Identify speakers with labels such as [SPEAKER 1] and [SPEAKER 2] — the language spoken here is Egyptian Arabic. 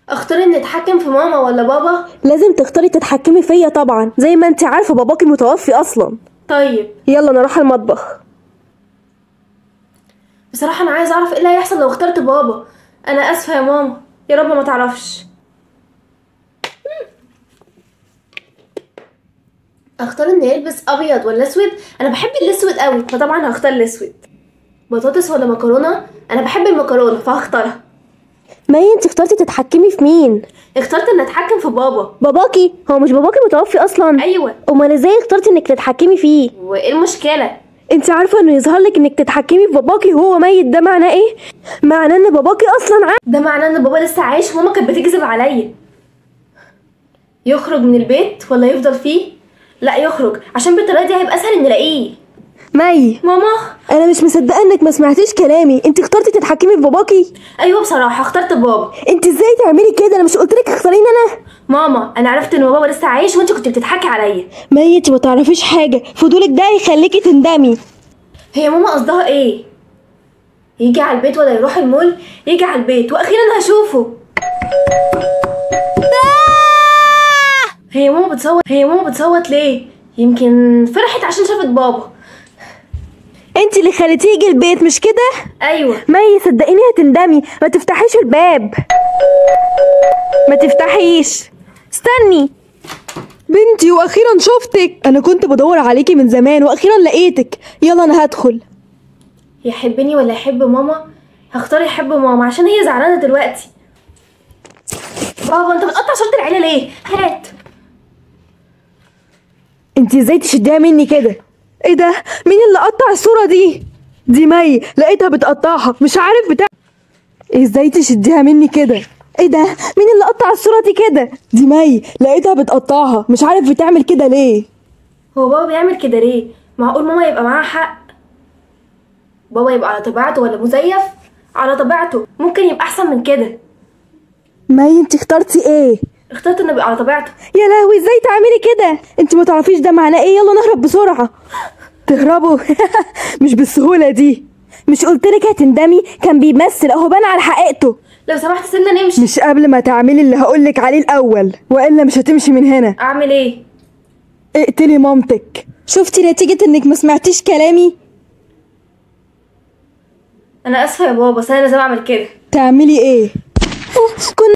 [SPEAKER 1] اختار اني اتحكم في ماما ولا بابا
[SPEAKER 2] لازم تختاري تتحكمي فيا طبعا زي ما انت عارفه باباكي متوفي اصلا
[SPEAKER 1] طيب
[SPEAKER 2] يلا نروح المطبخ
[SPEAKER 1] بصراحة انا عايز اعرف ايه اللي هيحصل لو اخترت بابا انا اسفة يا ماما يا رب ما تعرفش اختار اني يلبس ابيض ولا اسود انا بحب الاسود قوي فطبعا هختار الاسود بطاطس ولا مكرونة انا بحب المكرونة فهختارها
[SPEAKER 2] مي انت اخترتي تتحكمي في مين
[SPEAKER 1] اخترت ان اتحكم في بابا
[SPEAKER 2] باباكي هو مش باباكي متوفي اصلا
[SPEAKER 1] ايوه
[SPEAKER 2] امال ازاي اخترتي انك تتحكمي فيه
[SPEAKER 1] وايه المشكلة
[SPEAKER 2] انت عارفه انه يظهر لك انك تتحكمي في باباكي وهو ميت ده معناه ايه معناه ان باباكي اصلا عا...
[SPEAKER 1] ده معناه ان بابا لسه عايش وماما كانت بتكذب عليا يخرج من البيت ولا يفضل فيه لا يخرج عشان بالطريقه دي هيبقى اسهل ان نلاقيه
[SPEAKER 2] مي
[SPEAKER 1] ماما
[SPEAKER 2] انا مش مصدقه انك ما سمعتيش كلامي انت اخترتي تتحكمي في باباكي
[SPEAKER 1] ايوه بصراحه اخترت بابا
[SPEAKER 2] انت ازاي تعملي كده انا مش قلت لك اختاريني انا
[SPEAKER 1] ماما انا عرفت ان بابا لسه عايش وانت كنت بتضحكي عليا
[SPEAKER 2] مي انت ما تعرفيش حاجه فضولك ده هيخليكي تندمي
[SPEAKER 1] هي ماما قصدها ايه يجي على البيت ولا يروح المول يجي على البيت واخيرا هشوفه هي ماما بتصوت هي ماما بتصوت ليه يمكن فرحت عشان شافت بابا
[SPEAKER 2] انت اللي خليتيه يجي البيت مش كده
[SPEAKER 1] ايوه
[SPEAKER 2] مي صدقيني هتندمي ما تفتحيش الباب ما تفتحيش استني بنتي واخيرا شفتك انا كنت بدور عليكي من زمان واخيرا لقيتك يلا انا هدخل
[SPEAKER 1] يحبني ولا يحب ماما هختار يحب ماما عشان هي زعلانه دلوقتي بابا انت بتقطع صوره العيله ليه هات
[SPEAKER 2] انت ازاي تشديها مني كده ايه ده مين اللي قطع الصوره دي دي مي لقيتها بتقطعها مش عارف بتاع ازاي تشديها مني كده ايه ده مين اللي قطع الصوره دي كده دي مي لقيتها بتقطعها مش عارف بتعمل كده ليه
[SPEAKER 1] هو بابا بيعمل كده ليه معقول ماما يبقى معاها حق بابا يبقى على طبيعته ولا مزيف على طبيعته ممكن يبقى احسن من كده
[SPEAKER 2] مي انت اخترتي ايه
[SPEAKER 1] اخترت انه يبقى على طبيعته
[SPEAKER 2] يا لهوي ازاي تعملي كده انت ما تعرفيش ده معناه ايه يلا نهرب بسرعه تهربوا مش بالسهوله دي مش قلتلك هتندمي كان بيمثل اهو بان على حقيقته
[SPEAKER 1] لو سمحت سيبنا نمشي
[SPEAKER 2] مش قبل ما تعملي اللي هقولك عليه الاول والا مش هتمشي من هنا
[SPEAKER 1] اعمل ايه
[SPEAKER 2] اقتلي مامتك شفتي نتيجه انك ما سمعتيش كلامي
[SPEAKER 1] انا اسفه يا بابا بس انا لازم اعمل كده
[SPEAKER 2] تعملي ايه كنا